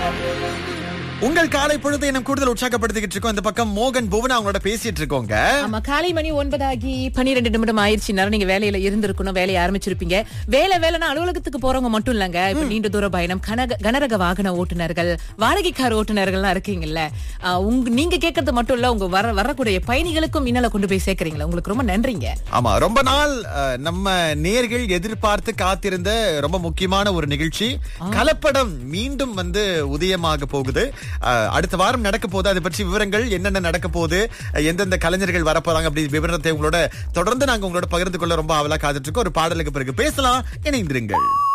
உங்கள் காலை பொழுது இன்னும் கூடுதல் உற்சாகப்படுத்திக்கிட்டு இருக்கோம் இந்த பக்கம் மோகன் புவனா அவங்களோட பேசிட்டு இருக்கோங்க ஆமா காலை மணி ஒன்பதாகி பன்னிரெண்டு நிமிடம் ஆயிடுச்சு நேரம் நீங்க வேலையில இருந்திருக்கணும் வேலையை ஆரம்பிச்சிருப்பீங்க வேலை வேலைன்னா அலுவலகத்துக்கு போறவங்க மட்டும் இல்லங்க இப்ப நீண்ட தூர பயணம் கனக கனரக வாகன ஓட்டுநர்கள் வாடகை கார் ஓட்டுநர்கள்லாம் இருக்கீங்கல்ல ஆ, உங்க நீங்க கேட்கறது மட்டும் இல்ல உங்க வர வரக்கூடிய பயணிகளுக்கும் மின்னல கொண்டு போய் சேர்க்கறீங்களா உங்களுக்கு ரொம்ப நன்றிங்க ஆமா ரொம்ப நாள் அஹ், நம்ம நேர்கள் எதிர்பார்த்து காத்திருந்த ரொம்ப முக்கியமான ஒரு நிகழ்ச்சி கலப்படம் மீண்டும் வந்து உதயமாக போகுது அஹ், அடுத்த வாரம் நடக்க போகுது அதை பற்றி விவரங்கள் என்னென்ன நடக்க போகுது அஹ், எந்தெந்த கலைஞர்கள் வரப்போறாங்க அப்படி விவரத்தை உங்களோட தொடர்ந்து நாங்க உங்களோட பகிர்ந்து கொள்ள ரொம்ப ஆவலா காத்துட்டு இருக்கோம் ஒரு பாடலுக்கு பிறகு பேசலாம் இணைந்திருங்கள்